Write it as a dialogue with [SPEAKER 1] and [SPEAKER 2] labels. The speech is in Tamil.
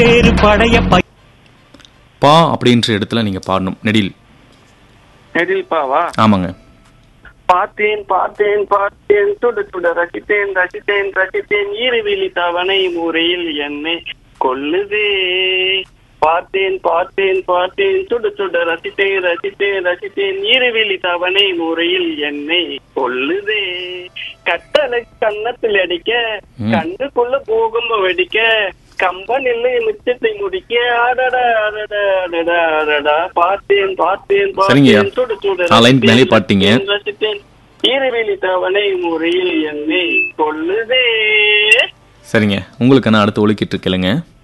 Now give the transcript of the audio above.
[SPEAKER 1] பேரு படைய பை
[SPEAKER 2] பா அப்படின்ற இடத்துல நீங்க பாடணும் நெடில்
[SPEAKER 3] நெடில்பாவா
[SPEAKER 2] ஆமாங்க
[SPEAKER 3] பார்த்தேன் பார்த்தேன் பார்த்தேன் சுட சுட ரசித்தேன் ரசித்தேன் ரசித்தேன் இருவிழி தவணை முறையில் என்னை கொல்லுதே பார்த்தேன் பார்த்தேன் பார்த்தேன் சுட சுட ரசித்தேன் ரசித்தேன் ரசித்தேன் இருவிழி தவணை முறையில் என்னை கொல்லுதே கட்டளை கன்னத்தில் அடிக்க
[SPEAKER 2] ம்.
[SPEAKER 3] கண்ணுக்குள்ள பூகம்ப வெடிக்க கம்பனில் மிச்சத்தை முடிக்க அடடா அடடா அடடா அடடா பார்த்தேன் பார்த்தேன்
[SPEAKER 2] சரிங்கய்யா.
[SPEAKER 3] பார்த்தேன் சுட சுட
[SPEAKER 2] நான் லைன் மேலே
[SPEAKER 3] ரசித்தேன்,
[SPEAKER 2] பாட்டீங்க.
[SPEAKER 3] ரசித்தேன் ஈரவெளி தவணை முறையில் என்னை கொல்லுதே
[SPEAKER 2] சரிங்க உங்களுக்கு நான் அடுத்து ஒழுக்கிட்டு இருக்கலைங்க